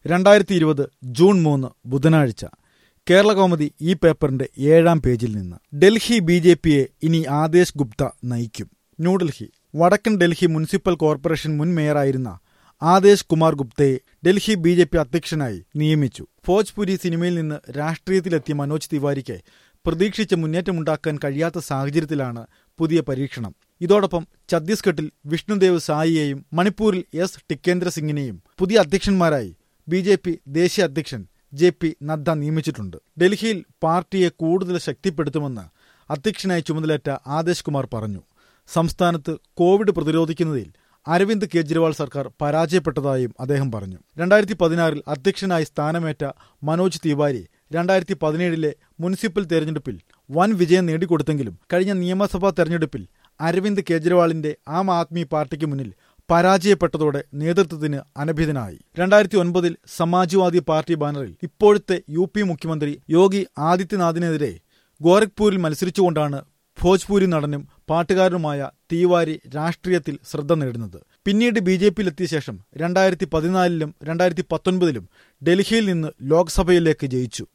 രണ്ടായിരത്തി ഇരുപത് ജൂൺ മൂന്ന് ബുധനാഴ്ച കേരള കൗമുദി ഈ പേപ്പറിന്റെ ഏഴാം പേജിൽ നിന്ന് ഡൽഹി ബി ജെ പിയെ ഇനി ആദേശ് ഗുപ്ത നയിക്കും ന്യൂഡൽഹി വടക്കൻ ഡൽഹി മുനിസിപ്പൽ കോർപ്പറേഷൻ മുൻ മേയറായിരുന്ന ആദേശ് കുമാർ ഗുപ്തയെ ഡൽഹി ബി ജെ പി അധ്യക്ഷനായി നിയമിച്ചു ഭോജ്പുരി സിനിമയിൽ നിന്ന് രാഷ്ട്രീയത്തിലെത്തിയ മനോജ് തിവാരിക്ക് പ്രതീക്ഷിച്ച മുന്നേറ്റമുണ്ടാക്കാൻ കഴിയാത്ത സാഹചര്യത്തിലാണ് പുതിയ പരീക്ഷണം ഇതോടൊപ്പം ഛത്തീസ്ഗഡിൽ വിഷ്ണുദേവ് സായിയെയും മണിപ്പൂരിൽ എസ് ടിക്കേന്ദ്ര സിംഗിനെയും പുതിയ അധ്യക്ഷന്മാരായി ബി ജെ പി ദേശീയ അധ്യക്ഷൻ ജെ പി നദ്ദ നിയമിച്ചിട്ടുണ്ട് ഡൽഹിയിൽ പാർട്ടിയെ കൂടുതൽ ശക്തിപ്പെടുത്തുമെന്ന് അധ്യക്ഷനായി ചുമതലയേറ്റ ആദേശ് കുമാർ പറഞ്ഞു സംസ്ഥാനത്ത് കോവിഡ് പ്രതിരോധിക്കുന്നതിൽ അരവിന്ദ് കെജ്രിവാൾ സർക്കാർ പരാജയപ്പെട്ടതായും അദ്ദേഹം പറഞ്ഞു രണ്ടായിരത്തി പതിനാറിൽ അധ്യക്ഷനായി സ്ഥാനമേറ്റ മനോജ് തിവാരി രണ്ടായിരത്തി പതിനേഴിലെ മുനിസിപ്പൽ തെരഞ്ഞെടുപ്പിൽ വൻ വിജയം നേടിക്കൊടുത്തെങ്കിലും കഴിഞ്ഞ നിയമസഭാ തെരഞ്ഞെടുപ്പിൽ അരവിന്ദ് കെജ്രിവാളിന്റെ ആം ആദ്മി പാർട്ടിക്ക് മുന്നിൽ പരാജയപ്പെട്ടതോടെ നേതൃത്വത്തിന് അനഭിതനായി രണ്ടായിരത്തി ഒൻപതിൽ സമാജ്വാദി പാർട്ടി ബാനറിൽ ഇപ്പോഴത്തെ യു പി മുഖ്യമന്ത്രി യോഗി ആദിത്യനാഥിനെതിരെ ഗോരഖ്പൂരിൽ മത്സരിച്ചുകൊണ്ടാണ് ഭോജ്പൂരി നടനും പാട്ടുകാരനുമായ തീവാരി രാഷ്ട്രീയത്തിൽ ശ്രദ്ധ നേടുന്നത് പിന്നീട് ബി ജെ പിയിലെത്തിയ ശേഷം രണ്ടായിരത്തി പതിനാലിലും രണ്ടായിരത്തി പത്തൊൻപതിലും ഡൽഹിയിൽ നിന്ന് ലോക്സഭയിലേക്ക് ജയിച്ചു